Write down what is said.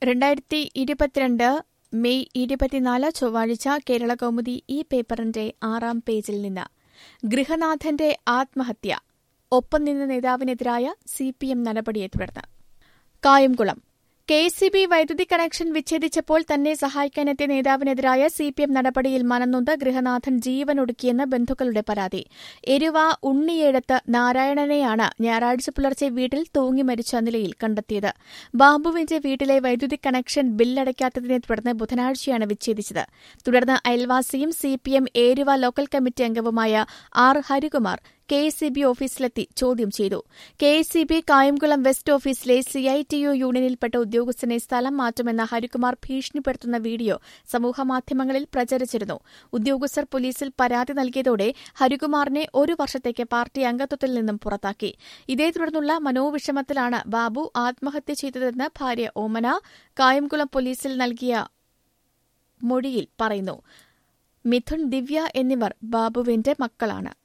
രണ്ടായിരത്തി ഇരുപത്തിരണ്ട് മെയ് ഇരുപത്തിനാല് ചൊവ്വാഴ്ച കേരള കൗമുദി ഈ പേപ്പറിന്റെ ആറാം പേജിൽ നിന്ന് ഗൃഹനാഥന്റെ ആത്മഹത്യ ഒപ്പം നിന്ന നേതാവിനെതിരായ സി പി എം നടപടിയെ തുടർന്ന് കായംകുളം കെ സി ബി വൈദ്യുതി കണക്ഷൻ വിച്ഛേദിച്ചപ്പോൾ തന്നെ സഹായിക്കാനെത്തിയ നേതാവിനെതിരായ സി പി എം നടപടിയിൽ മനംനൊന്ത് ഗൃഹനാഥൻ ജീവനൊടുക്കിയെന്ന് ബന്ധുക്കളുടെ പരാതി എരുവ ഉണ്ണിയേടത്ത് നാരായണനെയാണ് ഞായറാഴ്ച പുലർച്ചെ വീട്ടിൽ തൂങ്ങി മരിച്ച നിലയിൽ കണ്ടെത്തിയത് ബാബുവിന്റെ വീട്ടിലെ വൈദ്യുതി കണക്ഷൻ ബില്ലടയ്ക്കാത്തതിനെ തുടർന്ന് ബുധനാഴ്ചയാണ് വിച്ഛേദിച്ചത് തുടർന്ന് അയൽവാസിയും C P M Eruva local committee അംഗവുമായ R Harikumar K S C B ഓഫീസിലെത്തി ചോദ്യം ചെയ്തു K S C B Kayamkulam west ഓഫീസിലെ സി ഐ ടി യു യൂണിയനിൽപ്പെട്ട ഉദ്യോഗസ്ഥനെ സ്ഥലം മാറ്റുമെന്ന ഹരികുമാർ ഭീഷണിപ്പെടുത്തുന്ന വീഡിയോ സമൂഹമാധ്യമങ്ങളിൽ പ്രചരിച്ചിരുന്നു ഉദ്യോഗസ്ഥർ പോലീസിൽ പരാതി നൽകിയതോടെ ഹരികുമാറിനെ ഒരു വർഷത്തേക്ക് പാർട്ടി അംഗത്വത്തിൽ നിന്നും പുറത്താക്കി ഇതേ തുടർന്നുള്ള മനോവിഷമത്തിലാണ് ബാബു ആത്മഹത്യ ചെയ്തതെന്ന് ഭാര്യ ഓമന കായംകുളം പോലീസിൽ നൽകിയ മൊഴിയിൽ പറയുന്നു മിഥുൻ ദിവ്യ എന്നിവർ ബാബുവിന്റെ മക്കളാണ്